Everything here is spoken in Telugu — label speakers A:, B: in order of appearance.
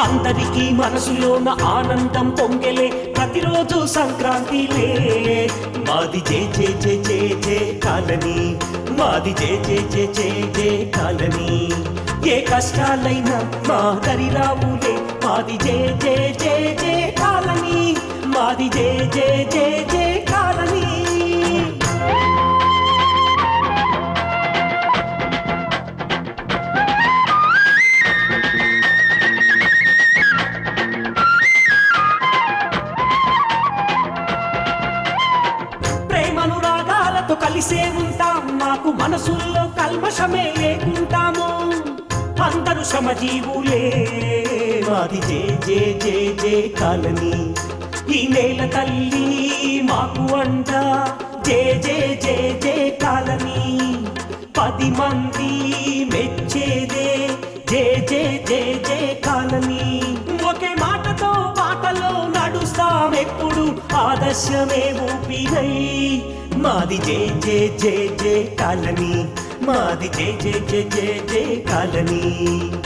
A: అందరికీ మనసులోన ఆనందం పొంగెలే ప్రతిరోజు సంక్రాంతిలే మాది జే జే జే జే జే కాలని మాది జే జే జే జే జే కాలని ఏ కష్టాలైనా మా దరిరావులే మాది జే జే జే జే కాలని మాది జే జే జే జే కాలని ప్రేమను రాగాలతో కలిసే ఉంటాం మాకు మనసుల్లో కల్మషమే లేకుంటాము అందరూ శ్రమజీవులే మాది జే జే జే జే కాలని ఈ నేల తల్లి మాకు అంట జే జే జే జే కాలని పది మంది మెచ్చేదే జే జే జే జే కాలని ఒకే మాటతో బాటలో నడుస్తాం ఎప్పుడు ఆదర్శమే ఊపిరై మాది జే జే జే జే కాలని మాది జే జే జే జే జే కాలని